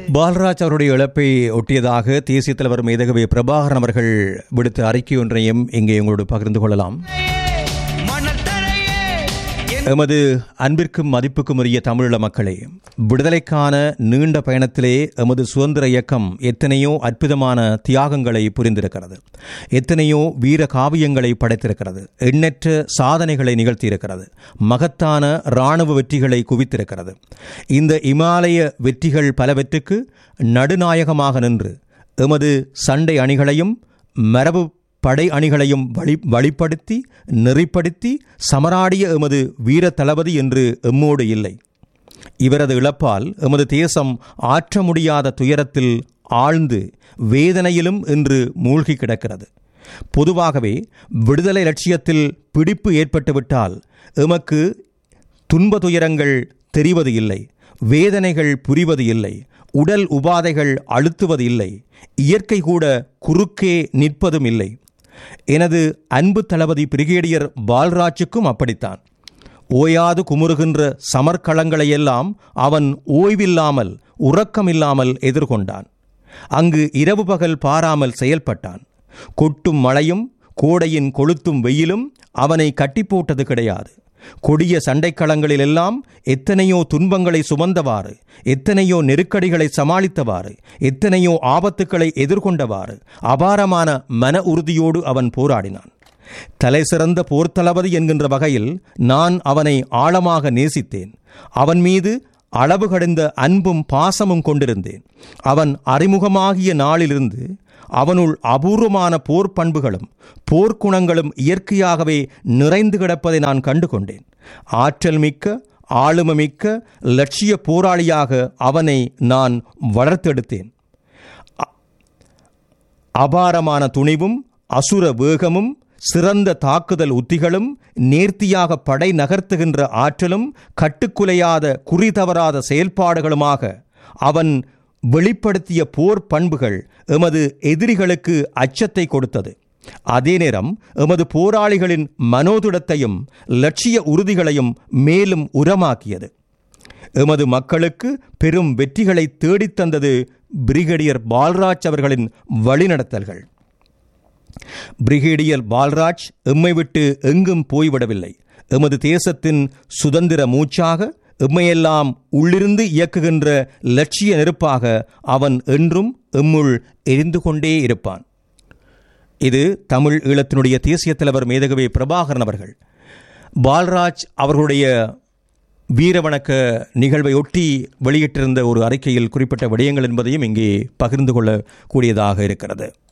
பாலராஜ் அவருடைய இழப்பை ஒட்டியதாக தேசிய தலைவர் மேதகவி பிரபாகரன் அவர்கள் விடுத்த அறிக்கை ஒன்றையும் இங்கே உங்களோடு பகிர்ந்து கொள்ளலாம் மணத்தரையே என் எமது அன்பிற்கும் மதிப்புக்கும் உரிய தமிழீழ மக்களே விடுதலைக்கான நீண்ட பயணத்திலே எமது சுதந்திர இயக்கம் எத்தனையோ அற்புதமான தியாகங்களை புரிந்திருக்கிறது எத்தனையோ வீர காவியங்களை படைத்திருக்கிறது எண்ணற்ற சாதனைகளை நிகழ்த்தியிருக்கிறது மகத்தான இராணுவ வெற்றிகளை குவித்திருக்கிறது இந்த இமாலய வெற்றிகள் பலவற்றுக்கு நடுநாயகமாக நின்று எமது சண்டை அணிகளையும் மரபு படை அணிகளையும் வழி வழிப்படுத்தி நெறிப்படுத்தி சமராடிய எமது வீர தளபதி என்று எம்மோடு இல்லை இவரது இழப்பால் எமது தேசம் ஆற்ற முடியாத துயரத்தில் ஆழ்ந்து வேதனையிலும் இன்று மூழ்கி கிடக்கிறது பொதுவாகவே விடுதலை லட்சியத்தில் பிடிப்பு ஏற்பட்டுவிட்டால் எமக்கு துன்ப துயரங்கள் தெரிவது இல்லை வேதனைகள் புரிவது இல்லை உடல் உபாதைகள் அழுத்துவது இல்லை இயற்கை கூட குறுக்கே நிற்பதும் இல்லை எனது அன்பு தளபதி பிரிகேடியர் பால்ராஜுக்கும் அப்படித்தான் ஓயாது குமுறுகின்ற சமர்க்களங்களையெல்லாம் அவன் ஓய்வில்லாமல் உறக்கமில்லாமல் எதிர்கொண்டான் அங்கு இரவு பகல் பாராமல் செயல்பட்டான் கொட்டும் மழையும் கோடையின் கொளுத்தும் வெயிலும் அவனை கட்டி போட்டது கிடையாது கொடிய சண்டைக்களங்களிலெல்லாம் எத்தனையோ துன்பங்களை சுமந்தவாறு எத்தனையோ நெருக்கடிகளை சமாளித்தவாறு எத்தனையோ ஆபத்துக்களை எதிர்கொண்டவாறு அபாரமான மன உறுதியோடு அவன் போராடினான் தலை சிறந்த போர்த்தளபதி என்கின்ற வகையில் நான் அவனை ஆழமாக நேசித்தேன் அவன் மீது அளவு கடந்த அன்பும் பாசமும் கொண்டிருந்தேன் அவன் அறிமுகமாகிய நாளிலிருந்து அவனுள் அபூர்வமான போர் பண்புகளும் போர்க்குணங்களும் இயற்கையாகவே நிறைந்து கிடப்பதை நான் கண்டு கொண்டேன் ஆற்றல் மிக்க ஆளுமமிக்க லட்சிய போராளியாக அவனை நான் வளர்த்தெடுத்தேன் அ- அபாரமான துணிவும் அசுர வேகமும் சிறந்த தாக்குதல் உத்திகளும் நேர்த்தியாக படை நகர்த்துகின்ற ஆற்றலும் கட்டுக்குலையாத குறி தவறாத செயல்பாடுகளுமாக அவன் வெளிப்படுத்திய போர் பண்புகள் எமது எதிரிகளுக்கு அச்சத்தை கொடுத்தது அதே நேரம் எமது போராளிகளின் மனோதுடத்தையும் லட்சிய உறுதிகளையும் மேலும் உரமாக்கியது எமது மக்களுக்கு பெரும் வெற்றிகளை தேடித் தந்தது பிரிகேடியர் பால்ராஜ் அவர்களின் வழிநடத்தல்கள் பிரிகேடியர் பால்ராஜ் எம்மை விட்டு எங்கும் போய்விடவில்லை எமது தேசத்தின் சுதந்திர மூச்சாக எம்மையெல்லாம் உள்ளிருந்து இயக்குகின்ற லட்சிய நெருப்பாக அவன் என்றும் எம்முள் எரிந்து கொண்டே இருப்பான் இது தமிழ் ஈழத்தினுடைய தேசிய தலைவர் மேதகவி பிரபாகரன் அவர்கள் பால்ராஜ் அவர்களுடைய வீரவணக்க நிகழ்வை ஒட்டி வெளியிட்டிருந்த ஒரு அறிக்கையில் குறிப்பிட்ட விடயங்கள் என்பதையும் இங்கே பகிர்ந்து கொள்ளக்கூடியதாக இருக்கிறது